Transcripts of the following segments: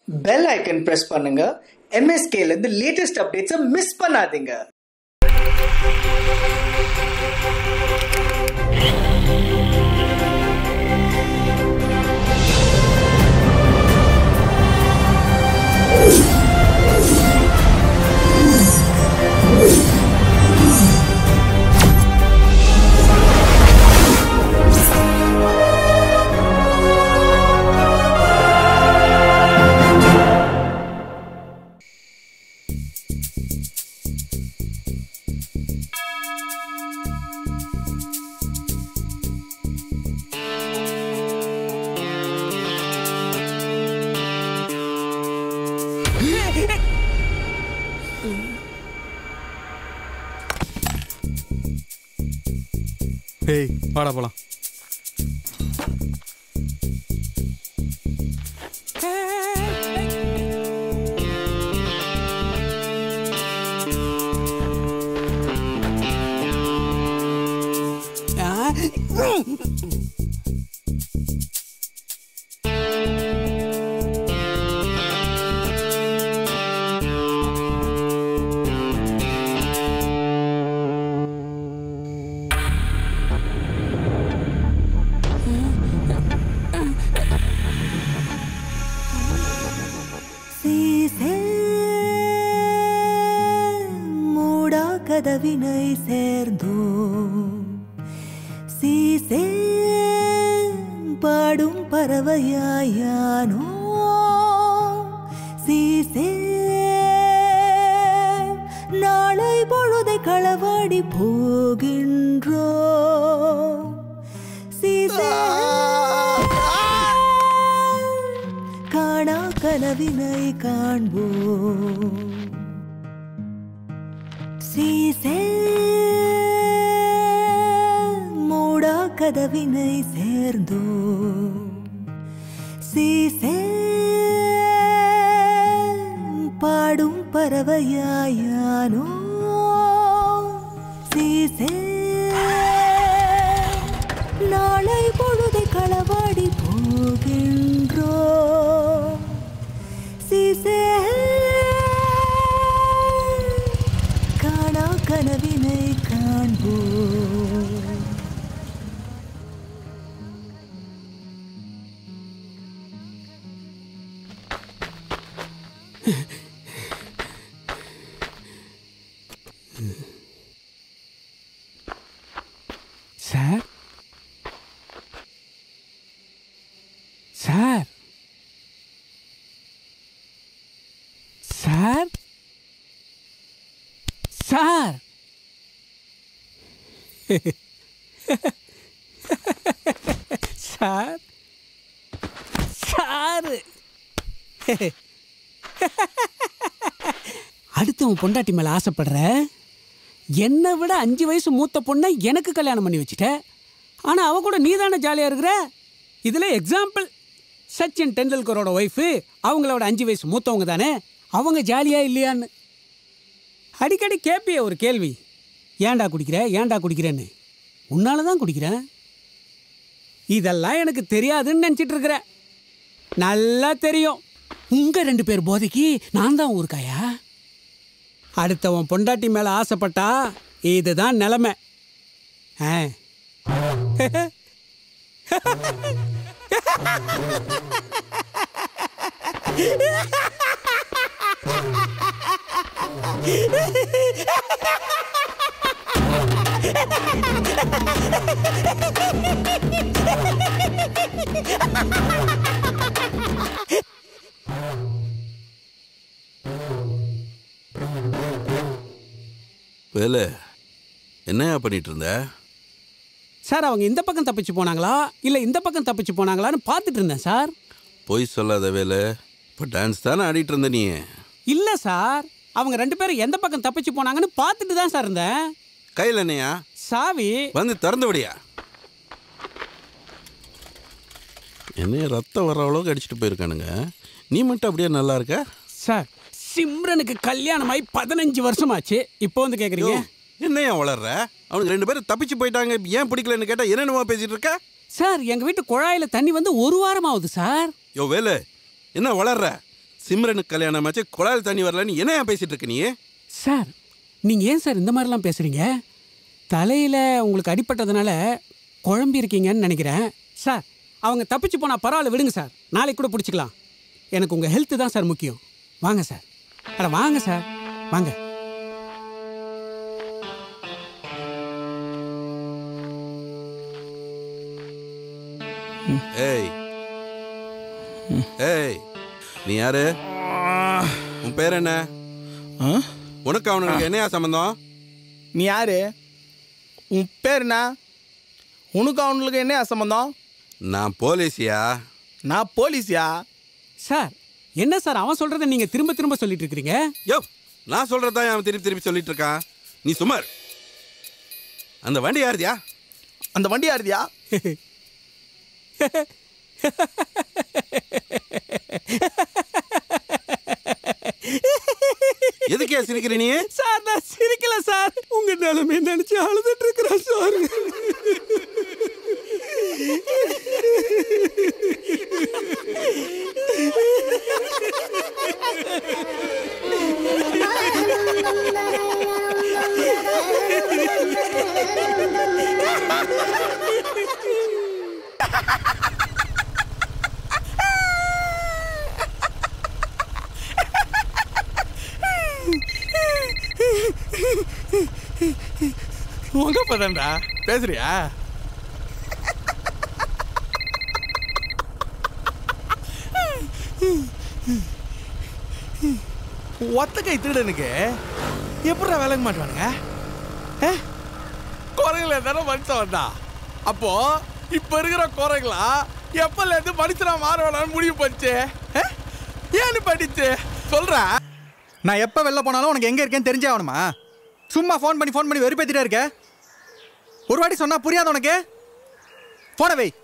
Bell icon press பண்ணுங்க MSK ல இருந்து லேட்டஸ்ட் அப்டேட்ஸை மிஸ் பண்ணாதீங்க ஏய் வாடா போலாம் சீசே மூடா கதவினை சேர்ந்தோ சீசே பாடும் பறவையாயானோ சீசே நாளை பொழுதை களவாடி போகின்றோ சீசே காணா கனவினை காண்போம் சீசே மூடா கதவினை சேர்ந்தோ சீசே பாடும் பறவையாயானோ சீசே நாளை பொழுதை களவாடி போகின்றோ சீசே காணா கனவினை காண்போம் sir sir sir sir sir sir அடுத்தவன் பொண்டாட்டி மேல ஆசைப்படுற என்னை விட அஞ்சு வயசு மூத்த பொண்ணை எனக்கு கல்யாணம் பண்ணி வச்சுட்ட ஆனால் அவ கூட நீ தானே ஜாலியாக இருக்கிற இதில் எக்ஸாம்பிள் சச்சின் டெண்டுல்கரோட ஒய்ஃபு அவங்களோட அஞ்சு வயசு மூத்தவங்க தானே அவங்க ஜாலியா இல்லையான்னு அடிக்கடி கேட்பிய ஒரு கேள்வி ஏன்டா குடிக்கிற ஏன்டா குடிக்கிறேன்னு உன்னால தான் குடிக்கிறேன் இதெல்லாம் எனக்கு தெரியாதுன்னு நினச்சிட்டு இருக்கிற நல்லா தெரியும் உங்க ரெண்டு பேர் போதைக்கு நான் தான் ஊருக்காயா அடுத்தவன் பொண்டாட்டி மேல ஆசைப்பட்டா இதுதான் நிலைமை ஆ. வேலு என்னையா பண்ணிட்டு இருந்த சார் அவங்க இந்த பக்கம் தப்பிச்சு போனாங்களா இல்லை இந்த பக்கம் தப்பிச்சு போனாங்களான்னு பார்த்துட்டு இருந்தேன் சார் பொய் சொல்லாத வேலு இப்போ டான்ஸ் தானே ஆடிட்டு இருந்த நீ இல்லை சார் அவங்க ரெண்டு பேரும் எந்த பக்கம் தப்பிச்சு போனாங்கன்னு பார்த்துட்டு தான் சார் இருந்தேன் கையில் என்னையா சாவி வந்து திறந்து விடியா என்னைய ரத்தம் வர அளவுக்கு அடிச்சுட்டு போயிருக்கானுங்க நீ மட்டும் அப்படியே நல்லா இருக்க சார் சிம்ரனுக்கு கல்யாணம் ஆகி பதினஞ்சு வருஷமாச்சு இப்போ வந்து கேட்குறீங்க என்னையா வளர்ற அவனுக்கு ரெண்டு பேரும் தப்பிச்சு போயிட்டாங்க ஏன் பிடிக்கலன்னு கேட்டா என்னென்னமா பேசிட்டு இருக்க சார் எங்கள் வீட்டு குழாயில் தண்ணி வந்து ஒரு வாரம் ஆகுது சார் யோ வேலு என்ன வளர்ற சிம்ரனுக்கு கல்யாணம் ஆச்சு குழாயில் தண்ணி வரலன்னு என்ன ஏன் பேசிட்டு இருக்க நீ சார் நீங்கள் ஏன் சார் இந்த மாதிரிலாம் பேசுகிறீங்க தலையில் உங்களுக்கு அடிபட்டதுனால குழம்பி இருக்கீங்கன்னு நினைக்கிறேன் சார் அவங்க தப்பிச்சு போனால் பரவாயில்ல விடுங்க சார் நாளைக்கு கூட பிடிச்சிக்கலாம் எனக்கு உங்கள் ஹெல்த்து தான் சார் முக்கியம் வாங்க சார் அட வாங்க சார் வாங்க ஏய் ஏய் நீ யாரு உன் பேர் என்ன ஆ? உனக்கு அவனுக்கு என்னையா சம்பந்தம் நீ யாரு உன் பேர் என்ன உனக்கு அவனுக்கு என்ன சம்பந்தம் நான் போலீஸியா நான் போலீஸியா சார் என்ன சார் அவன் சொல்கிறத நீங்கள் திரும்ப திரும்ப சொல்லிட்டு இருக்கிறீங்க யோ நான் சொல்றதான் அவன் திருப்பி திருப்பி சொல்லிட்டு இருக்கான் நீ சுமார் அந்த வண்டி யாருதியா அந்த வண்டி யாருதியா எதுக்கே சிரிக்கிற நீ சார் நான் சிரிக்கல சார் உங்க நிலைமை நினைச்சு அழுதுட்டு இருக்கிறேன் சார் உங்க பதண்டா பேசுறியா ஒத்த கை திருடனுக்கு எப்படிடா விளங்க மாட்டானுங்க குரங்குல தானே மனுஷன் வந்தா அப்போ இப்ப இருக்கிற குரங்களா எப்பல இருந்து மனுஷனா மாறவனான்னு முடிவு பண்ணிச்சு அஹ்? ஏன்னு படிச்சு சொல்றா நான் எப்போ வெளில போனாலும் உனக்கு எங்கே இருக்கேன்னு தெரிஞ்சே ஆகணுமா சும்மா ஃபோன் பண்ணி ஃபோன் பண்ணி வெறுப்பேத்திட்டே இருக்க ஒரு வாட்டி சொன்னா புரியாது உனக்கு போன வை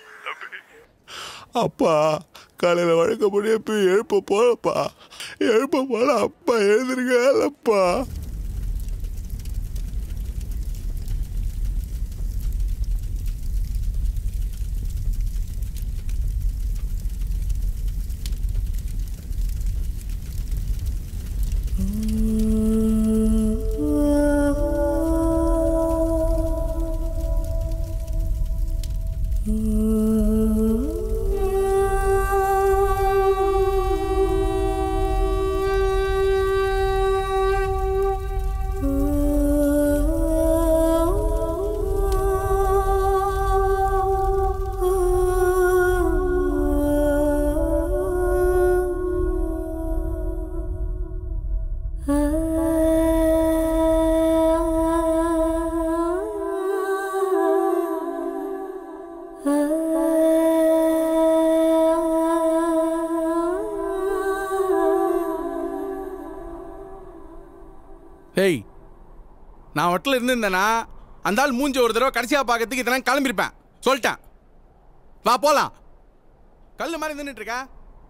அப்பா காலையில் வழக்கப்படி எப்போ எழுப்ப போலப்பா எழுப்ப போல அப்பா எழுந்திருக்கலப்பா ஹேய் நான் வட்டில் இருந்திருந்தேனா அந்த ஆள் மூஞ்சி ஒரு தடவை கடைசியாக பார்க்கறதுக்கு இதெல்லாம் கிளம்பியிருப்பேன் சொல்லிட்டேன் வா போலாம் கல் மாதிரி நின்றுட்டு இருக்க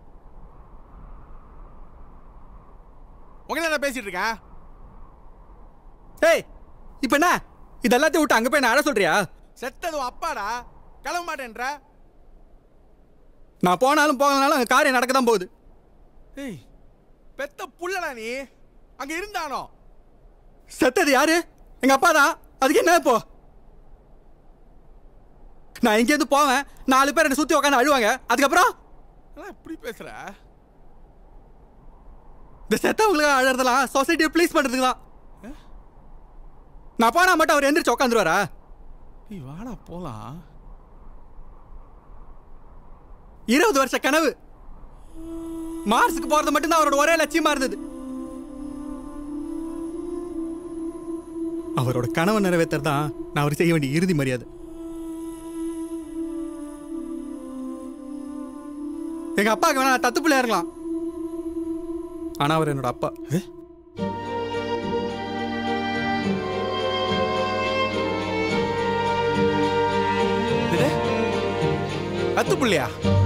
உங்க என்ன பேசிட்டு இருக்கேன் ஏய் இப்போ என்ன இது எல்லாத்தையும் விட்டு அங்கே போய் நான் அட சொல்றியா செத்தது உன் அப்பாடா கிளம்ப மாட்டேன்ற நான் போனாலும் போகலனாலும் அங்கே காரியம் நடக்க தான் போகுது ஏய் பெத்த புள்ளடா நீ அங்க இருந்தானோ செத்தது யாரு எங்க அப்பா தான் அதுக்கு என்ன இப்போ நான் எங்கேருந்து போவேன் நாலு பேர் என்னை சுற்றி உட்காந்து அழுவாங்க அதுக்கப்புறம் என்ன இப்படி பேசுற இந்த செத்தவங்களுக்கு அழறதெல்லாம் சொசைட்டியை ப்ளீஸ் பண்ணுறதுக்கு தான் நான் போனா மட்டும் அவர் எந்திரிச்சு உட்காந்துருவாரா நீ வாடா போலாம் இருபது வருஷ கனவு மார்ஸுக்கு போறது மட்டும்தான் அவரோட ஒரே லட்சியமா இருந்தது அவரோட கனவை நிறைவேற்றுறது தான் நான் அவர் செய்ய வேண்டிய இறுதி மரியாதை எங்க அப்பாவுக்கு வேணா நான் தத்து பிள்ளையா இருக்கலாம் ஆனா அவர் என்னோட அப்பா கத்து புள்ளையா